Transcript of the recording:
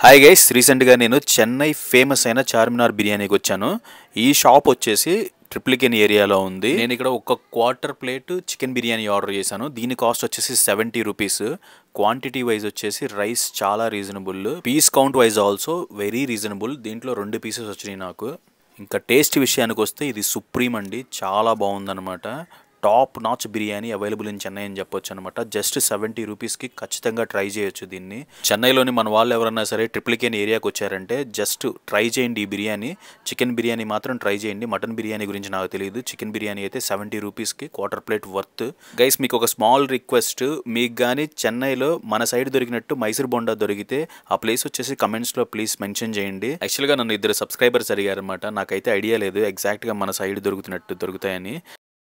hi guys రీసెంట్గా నేను Chennai famous అయిన చార్మినార్ బిర్యానీకి వచ్చాను ఈ షాప్ వచ్చేసి ట్రిప్లికెన్ ఏరియాలో ఉంది నేను ఇక్కడ ఒక quarter plate chicken biryani order చేశాను దీని కాస్ట్ వచ్చేసి సెవెంటీ రూపీస్ క్వాంటిటీ వైజ్ వచ్చేసి రైస్ చాలా reasonable piece count wise also very reasonable దీంట్లో రెండు పీసెస్ వచ్చినాయి నాకు ఇంకా టేస్ట్ విషయానికి వస్తే ఇది సుప్రీం అండి చాలా బాగుందన్నమాట top notch biryani available in Chennai అని చెప్పొచ్చు అనమాట జస్ట్ సెవెంటీ రూపీస్కి ఖచ్చితంగా ట్రై చేయొచ్చు దీన్ని చెన్నైలోని మన వాళ్ళు ఎవరన్నా సరే ట్రిప్లికేన్ ఏరియాకి వచ్చారంటే జస్ట్ ట్రై చేయండి ఈ బిర్యానీ చికెన్ బిర్యానీ మాత్రం ట్రై చేయండి మటన్ బిర్యానీ గురించి నాకు తెలియదు చికెన్ బిర్యానీ అయితే సెవెంటీ రూపీస్కి క్వార్టర్ ప్లేట్ వర్త్ గైస్ మీకు ఒక స్మాల్ రిక్వెస్ట్ మీకు కానీ చెన్నైలో మన సైడ్ దొరికినట్టు మైసూర్ బొండా దొరికితే ఆ ప్లేస్ వచ్చేసి కమెంట్స్లో ప్లీజ్ మెన్షన్ చేయండి యాక్చువల్గా నన్ను ఇద్దరు సబ్స్క్రైబర్స్ అడిగారనమాట నాకైతే ఐడియా లేదు ఎగ్జాక్ట్గా మన సైడ్ దొరుకుతున్నట్టు దొరుకుతాయని